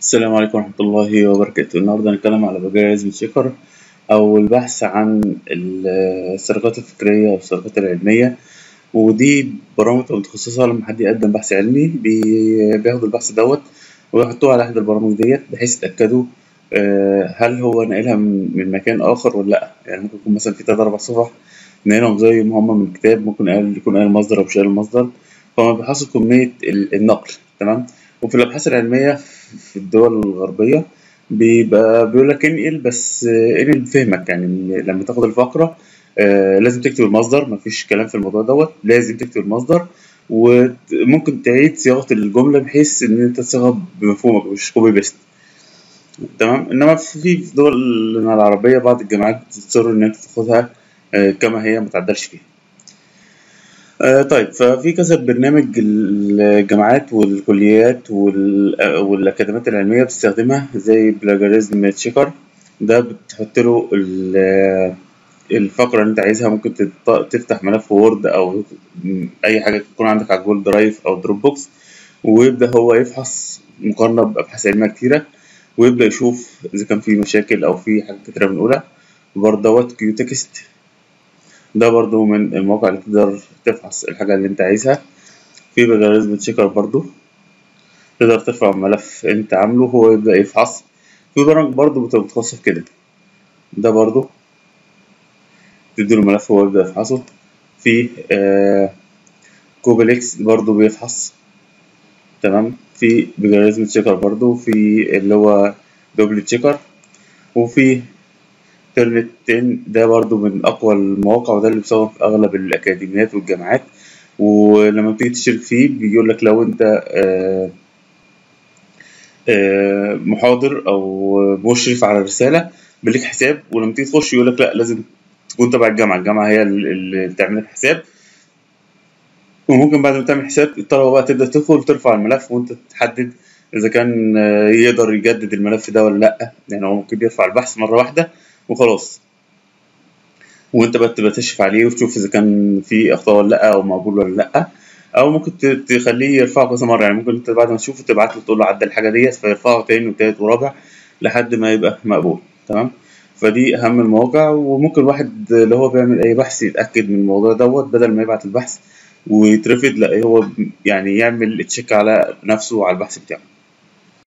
السلام عليكم ورحمة الله وبركاته النهاردة هنتكلم على بجاز تشيكر أو البحث عن السرقات الفكرية أو السرقات العلمية ودي برامج بتبقى متخصصة لما حد يقدم بحث علمي بي- بياخدوا البحث دوت ويحطوه على إحدى البرامج ديت بحيث يتأكدوا آه، هل هو ناقلها من من مكان آخر ولا لأ يعني ممكن يكون مثلا في تلات أربع صفح ناقلهم زي ما هما من كتاب ممكن قال يكون قال المصدر أو مش قال المصدر فما بيحصل كمية ال- النقل تمام وفي الأبحاث العلمية في الدول الغربية بيبقى بيقول لك انقل بس آه، انقل بفهمك يعني لما تاخد الفقرة آه، لازم تكتب المصدر مفيش كلام في الموضوع دوت لازم تكتب المصدر وممكن تعيد صياغة الجملة بحيث إن أنت تصيغها بمفهومك مش كوبي بيست تمام إنما في في دول العربية بعض الجامعات بتصر إن أنت تاخدها آه، كما هي متعدلش فيها. آه، طيب ففي كذا برنامج الجامعات والكليات وال- آه، والأكاديميات العلمية بتستخدمها زي بلاجاريزم تشيكر ده بتحط له ال- آه، الفقرة اللي أنت عايزها ممكن تت- تفتح ملف وورد أو أي حاجة تكون عندك على جوجل درايف أو دروب بوكس ويبدأ هو يفحص مقارنة بأبحاث علمية كتيرة ويبدأ يشوف إذا كان في مشاكل أو في حاجات كتيرة بنقولها برضه دوت كيو تكست ده برضو من المواقع اللي تقدر تفحص الحاجة اللي انت عايزها في بلغاريزم تشيكر برضو تقدر ترفع ملف انت عامله هو يبدأ يفحص في برامج برضو بتبقى متخصصة في كده ده برضو تديله ملف هو يبدأ يفحصه في آه كوبليكس برضو بيفحص تمام في بلغاريزم تشيكر برضو في اللي هو دوبل تشيكر وفي ترنت 10 ده برضو من أقوى المواقع وده اللي بيستخدم في أغلب الأكاديميات والجامعات ولما بتيجي تشترك فيه بيقول لك لو أنت آه، آه، محاضر أو مشرف على رسالة بليك حساب ولما تيجي تخش يقول لك لا لازم تكون تبع الجامعة الجامعة هي اللي بتعمل لك حساب وممكن بعد ما تعمل حساب الطلبة بقى تبدأ تدخل ترفع الملف وأنت تحدد إذا كان آه، يقدر يجدد الملف ده ولا لأ يعني هو ممكن يرفع البحث مرة واحدة وخلاص وانت بقى تبقى تشرف عليه وتشوف اذا كان في اخطاء ولا لا او مقبول ولا لا او ممكن ت- تخليه يرفعه كذا مره يعني ممكن انت بعد ما تشوفه تبعت له تقول له عدل الحاجه ديت فيرفعه تاني وتالت ورابع لحد ما يبقى مقبول تمام فدي اهم المواقع وممكن الواحد اللي هو بيعمل اي بحث يتاكد من الموضوع دوت بدل ما يبعت البحث ويترفض لا هو يعني يعمل تشيك على نفسه وعلى البحث بتاعه